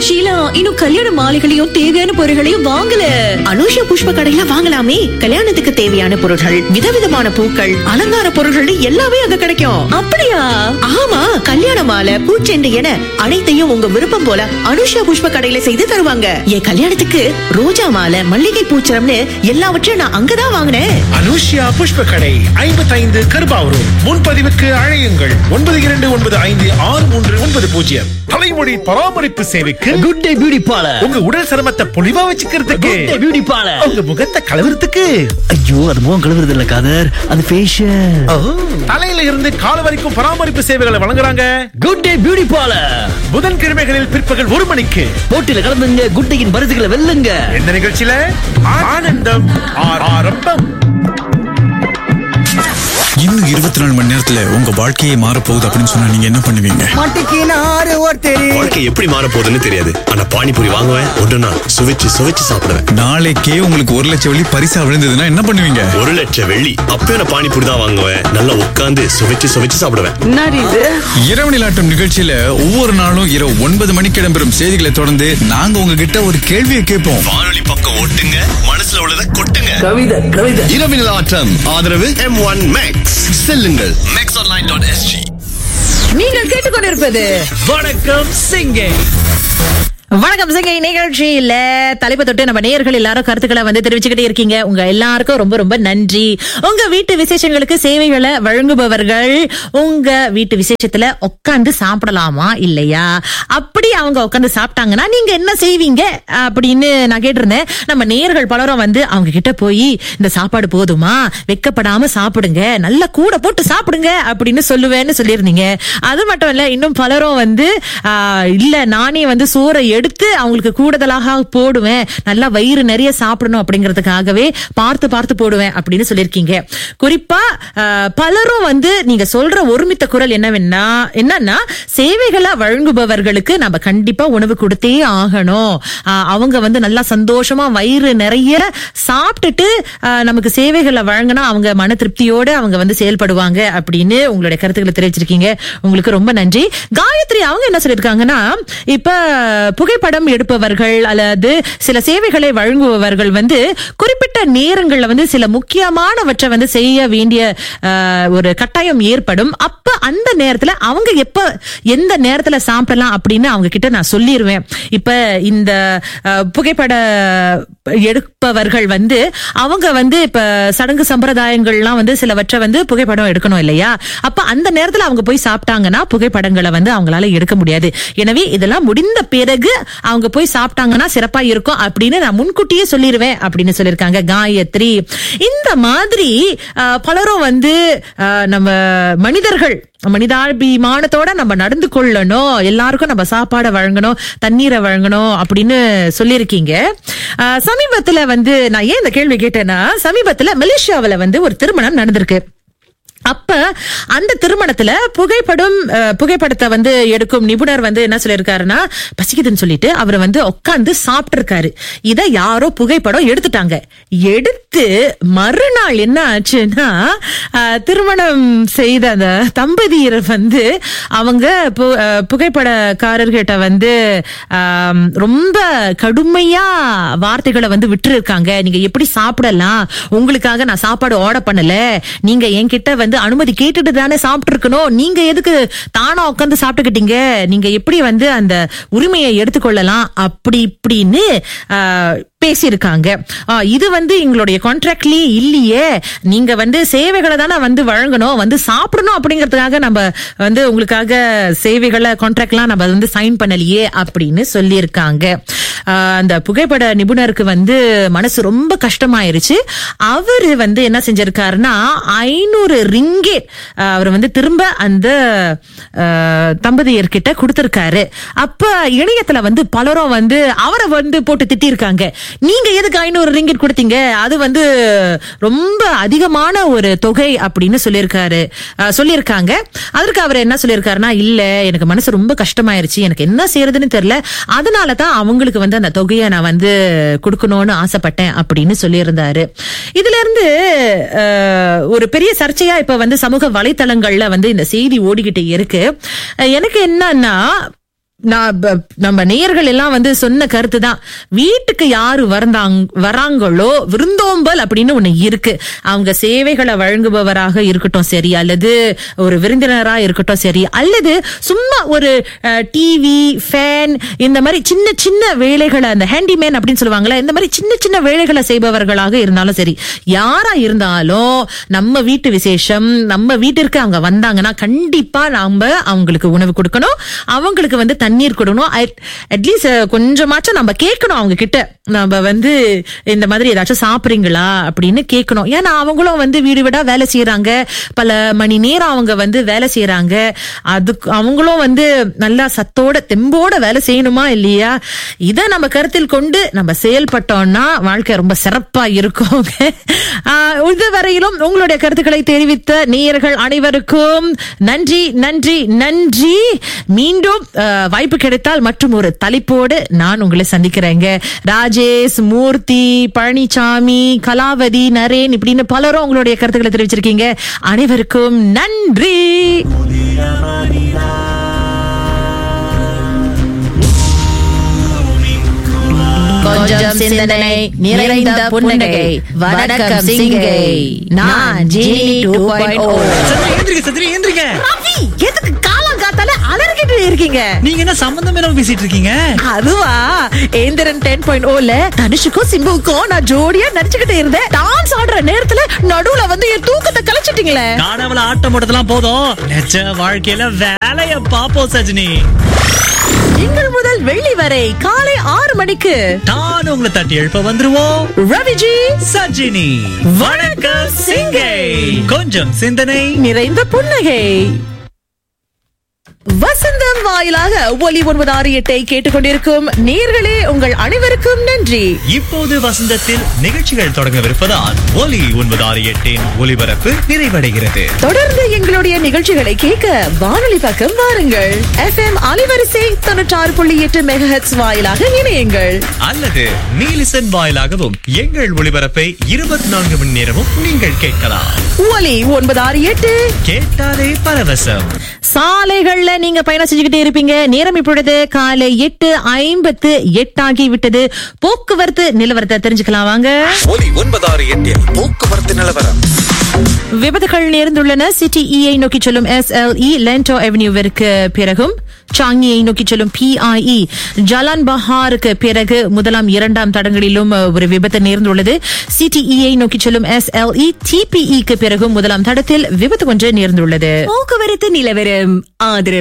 ஷீலா இன்னும் கல்யாண மாலைகளையும் தேவையான பொருட்களையும் வாங்கல அனுஷா புஷ்ப கடையில வாங்கலாமே கல்யாணத்துக்கு தேவையான பொருட்கள் விதவிதமான பூக்கள் அலங்கார பொருட்கள் எல்லாமே அங்க கிடைக்கும் அப்படியா ஆமா கல்யாண மாலை பூச்செண்டு என அனைத்தையும் உங்க விருப்பம் போல அனுஷா புஷ்ப கடையில செய்து தருவாங்க என் கல்யாணத்துக்கு ரோஜா மாலை மல்லிகை பூச்சரம்னு எல்லாவற்றையும் நான் அங்கதான் வாங்கினேன் அனுஷ்யா புஷ்ப கடை ஐம்பத்தைந்து கருபாவூர் முன்பதிவுக்கு அழையுங்கள் ஒன்பது இரண்டு ஒன்பது ஐந்து ஆறு மூன்று ஒன்பது பூஜ்ஜியம் தலைமுடி பராமரிப்பு சேவைக்கு குட் டே பியூட்டி பார்லர் உங்க உடல் சிரமத்தை பொலிவா வச்சுக்கிறதுக்கு குட் டே பியூட்டி பார்லர் உங்க முகத்தை கலவரத்துக்கு ஐயோ அது முகம் கழுவுறது இல்ல காதர் அது ஃபேஷியல் ஓ, தலையில இருந்து கால் வரைக்கும் பராமரிப்பு சேவைகளை வழங்குறாங்க குட் டே பியூட்டி பார்லர் புதன்கிழமைகளில் பிற்பகல் ஒரு மணிக்கு போட்டியில கலந்துங்க குட் டேயின் பரிசுகளை வெல்லுங்க இந்த நிகழ்ச்சியில ஆனந்தம் ஆ- ஆரம்பம் இன்னும் இருபத்தி நாலு மணி நேரத்துல உங்க வாழ்க்கையே மாறப்போகுது அப்படின்னு சொன்னா நீங்க என்ன பண்ணுவீங்க வாழ்க்கை எப்படி மாற போகுதுன்னு தெரியாது ஆனா பானிபூரி வாங்குவேன் ஒன்றுனா சுவைச்சு சுவைச்சு சாப்பிடுவேன் நாளைக்கே உங்களுக்கு ஒரு லட்சம் வெள்ளி பரிசா விழுந்ததுன்னா என்ன பண்ணுவீங்க ஒரு லட்சம் வெள்ளி அப்பயும் நான் பானிபூரி தான் வாங்குவேன் நல்லா உட்காந்து சுவைச்சு சுவைச்சு சாப்பிடுவேன் இரவு நிலாட்டம் நிகழ்ச்சியில ஒவ்வொரு நாளும் இரவு ஒன்பது மணிக்கு இடம்பெறும் செய்திகளை தொடர்ந்து நாங்க உங்ககிட்ட ஒரு கேள்வியை கேட்போம் வானொலி பக்கம் ஓட்டுங்க மனசுல உள்ளதை கொட்டுங்க கவிதை கவிதை இரவு நில ஆட்டம் ஆதரவு எம் ஒன் மேக்ஸ் செல்லுங்கள் மேக்ஸ் ஆன்லைன் டாட் எஸ்ஜி நீங்கள் கேட்டுக்கொண்டிருப்பது வணக்கம் சிங்கே வணக்கம் சிங்கை நிகழ்ச்சியில தலைப்பு தொட்டு நம்ம நேயர்கள் எல்லாரும் கருத்துக்களை வந்து தெரிவிச்சுக்கிட்டே இருக்கீங்க உங்க எல்லாருக்கும் ரொம்ப ரொம்ப நன்றி உங்க வீட்டு விசேஷங்களுக்கு சேவைகளை வழங்குபவர்கள் உங்க வீட்டு விசேஷத்துல உட்காந்து சாப்பிடலாமா இல்லையா அப்படி அவங்க உட்காந்து சாப்பிட்டாங்கன்னா நீங்க என்ன செய்வீங்க அப்படின்னு நான் கேட்டிருந்தேன் நம்ம நேயர்கள் பலரும் வந்து அவங்க கிட்ட போய் இந்த சாப்பாடு போதுமா வெக்கப்படாம சாப்பிடுங்க நல்ல கூட போட்டு சாப்பிடுங்க அப்படின்னு சொல்லுவேன்னு சொல்லியிருந்தீங்க அது மட்டும் இல்ல இன்னும் பலரும் வந்து ஆஹ், இல்ல நானே வந்து சோறை எடுத்து அவங்களுக்கு கூடுதலாக போடுவேன் நல்லா வயிறு நிறைய சாப்பிடணும் அப்படிங்கறதுக்காகவே பார்த்து பார்த்து போடுவேன் அப்படின்னு சொல்லியிருக்கீங்க குறிப்பா ஆஹ், பலரும் வந்து நீங்க சொல்ற ஒருமித்த குரல் என்னவென்னா என்னன்னா சேவைகளை வழங்குபவர்களுக்கு நம்ம கண்டிப்பா உணவு கொடுத்தே ஆகணும் ஆஹ், அவங்க வந்து நல்லா சந்தோஷமா வயிறு நிறைய சாப்பிட்டுட்டு ஆஹ், நமக்கு சேவைகளை வழங்கினா அவங்க மன திருப்தியோட அவங்க வந்து செயல்படுவாங்க அப்படின்னு உங்களுடைய கருத்துக்களை தெரிவிச்சிருக்கீங்க உங்களுக்கு ரொம்ப நன்றி காயத்ரி அவங்க என்ன சொல்லியிருக்காங்கன்னா இப்ப புகைப்படம் எடுப்பவர்கள் அல்லது சில சேவைகளை வழங்குபவர்கள் வந்து குறிப்பிட்ட நேரங்கள்ல வந்து சில முக்கியமானவற்றை வந்து செய்ய வேண்டிய ஆஹ், ஒரு கட்டாயம் ஏற்படும் அப்ப அந்த நேரத்துல அவங்க எப்ப எந்த நேரத்துல சாப்பிடலாம் அப்படின்னு அவங்க கிட்ட நான் சொல்லிடுவேன் இப்ப இந்த ஆஹ், புகைப்பட எடுப்பவர்கள் வந்து அவங்க வந்து இப்ப சடங்கு சம்பிரதாயங்கள்லாம் வந்து சிலவற்றை வந்து புகைப்படம் எடுக்கணும் இல்லையா அப்ப அந்த நேரத்துல அவங்க போய் சாப்பிட்டாங்கன்னா புகைப்படங்களை வந்து அவங்களால எடுக்க முடியாது எனவே இதெல்லாம் முடிந்த பிறகு அவங்க போய் சாப்பிட்டாங்கன்னா சிறப்பா இருக்கும் அப்படின்னு நான் முன்கூட்டியே சொல்லிடுவேன் அப்படின்னு சொல்லியிருக்காங்க காயத்ரி இந்த மாதிரி ஆஹ், பலரும் வந்து ஆஹ், நம்ம மனிதர்கள் மனிதாபிமானத்தோட நம்ம நடந்து கொள்ளணும் எல்லாருக்கும் நம்ம சாப்பாடை வழங்கணும் தண்ணீரை வழங்கணும் அப்படின்னு சொல்லியிருக்கீங்க ஆஹ், சமீபத்துல வந்து நான் ஏன் இந்த கேள்வி கேட்டேன்னா சமீபத்துல மலேசியாவுல வந்து ஒரு திருமணம் நடந்திருக்கு அப்ப அந்த திருமணத்துல புகைப்படம் அஹ், புகைப்படத்தை வந்து எடுக்கும் நிபுணர் வந்து என்ன சொல்லியிருக்காருன்னா பசிக்குதுன்னு சொல்லிட்டு அவர் வந்து உட்கார்ந்து சாப்பிட்டு இருக்காரு இத யாரோ புகைப்படம் எடுத்துட்டாங்க எடுத்து மறுநாள் என்ன ஆச்சுன்னா அஹ், திருமணம் செய்த அந்த தம்பதியர் வந்து அவங்க பு- அஹ், புகைப்படக்காரர்கிட்ட வந்து ஆம், ரொம்ப கடுமையா வார்த்தைகளை வந்து விட்டு இருக்காங்க நீங்க எப்படி சாப்பிடலாம் உங்களுக்காக நான் சாப்பாடு ஆர்டர் பண்ணல நீங்க என்கிட்ட வந்து அனுமதி கேட்டுட்டு தானே சாப்பிட்டு இருக்கணும் நீங்க எதுக்கு தானா உட்காந்து சாப்பிட்டுக்கிட்டீங்க நீங்க எப்படி வந்து அந்த உரிமையை எடுத்துக்கொள்ளலாம் அப்படி இப்படின்னு ஆஹ், பேசியிருக்காங்க ஆ, இது வந்து எங்களுடைய கான்ட்ராக்ட்லயே இல்லையே நீங்க வந்து சேவைகளை தானே வந்து வழங்கணும் வந்து சாப்பிடணும் அப்படிங்கறதுக்காக நம்ம வந்து உங்களுக்காக சேவைகளை கான்ட்ராக்ட்லாம் நம்ம வந்து சைன் பண்ணலையே அப்படின்னு சொல்லியிருக்காங்க ஆ, அந்த புகைப்பட நிபுணருக்கு வந்து மனசு ரொம்ப கஷ்டமாயிருச்சு அவரு வந்து என்ன செஞ்சிருக்காருன்னா ஐநூறு ரிங்கே அவர் வந்து திரும்ப அந்த ஆ, தம்பதியர்கிட்ட கொடுத்திருக்காரு அப்ப இணையத்துல வந்து பலரும் வந்து அவரை வந்து போட்டு திட்டிருக்காங்க நீங்க எதுக்கு ஐநூறு ரிங்கிட் கொடுத்தீங்க அது வந்து ரொம்ப அதிகமான ஒரு தொகை அப்படின்னு சொல்லியிருக்காரு அஹ், சொல்லியிருக்காங்க அதற்கு அவர் என்ன சொல்லியிருக்காருன்னா இல்ல எனக்கு மனசு ரொம்ப கஷ்டமாயிருச்சு எனக்கு என்ன செய்யறதுன்னு தெரியல அதனால தான் அவங்களுக்கு வந்து அந்த தொகையை நான் வந்து கொடுக்கணும்னு ஆசைப்பட்டேன் அப்படின்னு சொல்லியிருந்தாரு இதுல இருந்து அஹ், ஒரு பெரிய சர்ச்சையா இப்ப வந்து சமூக வலைத்தளங்கள்ல வந்து இந்த செய்தி ஓடிக்கிட்டு இருக்கு அஹ், எனக்கு என்னன்னா நான் ப- நம்ம நேயர்கள் எல்லாம் வந்து சொன்ன கருத்து தான் வீட்டுக்கு யாரு வந்தாங்க வராங்களோ விருந்தோம்பல் அப்படின்னு ஒண்ணு இருக்கு அவங்க சேவைகளை வழங்குபவராக இருக்கட்டும் சரி அல்லது ஒரு விருந்தினரா இருக்கட்டும் சரி அல்லது சும்மா ஒரு டிவி ஃபேன் இந்த மாதிரி சின்ன சின்ன வேலைகளை அந்த ஹேண்டிமேன் அப்படின்னு சொல்லுவாங்கல்ல இந்த மாதிரி சின்ன சின்ன வேலைகளை செய்பவர்களாக இருந்தாலும் சரி யாரா இருந்தாலும் நம்ம வீட்டு விசேஷம் நம்ம வீட்டிற்கு அவங்க வந்தாங்கன்னா கண்டிப்பா நாம அவங்களுக்கு உணவு கொடுக்கணும் அவங்களுக்கு வந்து தண்ணீர் கொடுக்கணும் அட்லீஸ்ட் கொஞ்சமாச்சும் நம்ம கேட்கணும் அவங்க கிட்ட நம்ம வந்து இந்த மாதிரி ஏதாச்சும் சாப்பிடுறீங்களா அப்படின்னு கேட்கணும் ஏன்னா அவங்களும் வந்து வீடு வீடா வேலை செய்யறாங்க பல மணி நேரம் அவங்க வந்து வேலை செய்யறாங்க அதுக்கு அவங்களும் வந்து நல்லா சத்தோட தெம்போட வேலை செய்யணுமா இல்லையா இதை நம்ம கருத்தில் கொண்டு நம்ம செயல்பட்டோம்னா வாழ்க்கை ரொம்ப சிறப்பா இருக்கும் ஆஹ் இதுவரையிலும் உங்களுடைய கருத்துக்களை தெரிவித்த நேயர்கள் அனைவருக்கும் நன்றி நன்றி நன்றி மீண்டும் ஆஹ், வாய்ப்பு கிடைத்தால் மற்றும் ஒரு தலைப்போடு நான் உங்களை சந்திக்கிறேங்க ராஜேஷ் மூர்த்தி பழனிசாமி கலாவதி நரேன் இப்படின்னு பலரும் உங்களுடைய கருத்துக்களை தெரிவிச்சிருக்கீங்க அனைவருக்கும் நன்றி கொஞ்சம் சிந்தனை நிறைந்த புன்னகை வணக்கம் சிங்கை நான் ஜீனி டூ எந்திரிக்க சத்ரி எந்திரிக்க ரவி எதுக்கு காலம் காத்தால அலறிக்கிட்டு இருக்கீங்க நீங்க என்ன சம்பந்தம் இல்லாம பேசிட்டு இருக்கீங்க அதுவா ஏந்திரன் டென் பாயிண்ட் ஓல தனுஷுக்கும் சிம்புவுக்கும் நான் ஜோடியா நடிச்சுக்கிட்டு இருந்தேன் டான்ஸ் ஆடுற நேரத்துல நடுவுல வந்து என் தூக்கத்தை கலைச்சிட்டீங்களே காணவல ஆட்டம் போட்டதெல்லாம் போதும் நிஜ வாழ்க்கையில வேலைய பாப்போம் சஜினி திங்கள் முதல் வெள்ளி வரை காலை ஆறு மணிக்கு நான் உங்களை தட்டி எழுப்ப வந்துருவோம் ரவிஜி சஜினி வணக்கம் சிங்கை கொஞ்சம் சிந்தனை நிறைந்த புன்னகை வசந்தம் வாயிலாக ஒலி ஒன்பது ஆறு எட்டை கேட்டுக்கொண்டிருக்கும் நேர்களே உங்கள் அனைவருக்கும் நன்றி இப்போது வசந்தத்தில் நிகழ்ச்சிகள் தொடங்கவிருப்பதால் ஒலி ஒன்பது ஆறு எட்டின் ஒலிபரப்பு நிறைவடைகிறது தொடர்ந்து எங்களுடைய நிகழ்ச்சிகளை கேட்க வானொலி பக்கம் வாருங்கள் எஃப்எம் அலைவரிசை தொண்ணூற்றாறு புள்ளி எட்டு மெகஹெட்ஸ் வாயிலாக இணையுங்கள் அல்லது நீலிசன் வாயிலாகவும் எங்கள் ஒளிபரப்பை இருபத்தி நான்கு மணி நேரமும் நீங்கள் கேட்கலாம் ஒலி ஒன்பது ஆறு எட்டு கேட்டாலே பரவசம் சாலைகள்ல நீங்க பயணம் செஞ்சுக்கிட்டே இருப்பீங்க நேரம் இப்பொழுது காலை எட்டு ஐம்பத்து எட்டாகி விட்டது போக்குவரத்து நிலவரத்தை தெரிஞ்சுக்கலாம் வாங்க ஒலி ஒன்பதாறு எட்டில் போக்குவரத்து நிலவரம் விபத்துகள் நேர்ந்துள்ளன சிட்டி இஐ நோக்கி செல்லும் எஸ் எல் இ லென்டோ அவென்யூவிற்கு பிறகும் சாங்கியை நோக்கி செல்லும் பிஐஇ ஜலான் பஹாருக்கு பிறகு முதலாம் இரண்டாம் தடங்களிலும் அஹ், ஒரு விபத்து நேர்ந்துள்ளது சிடிஇஐ நோக்கி செல்லும் எஸ் எல் இ டிபிஇக்கு பிறகும் முதலாம் தடத்தில் விபத்து ஒன்று நேர்ந்துள்ளது போக்குவரத்து நிலவரம் ஆதரவு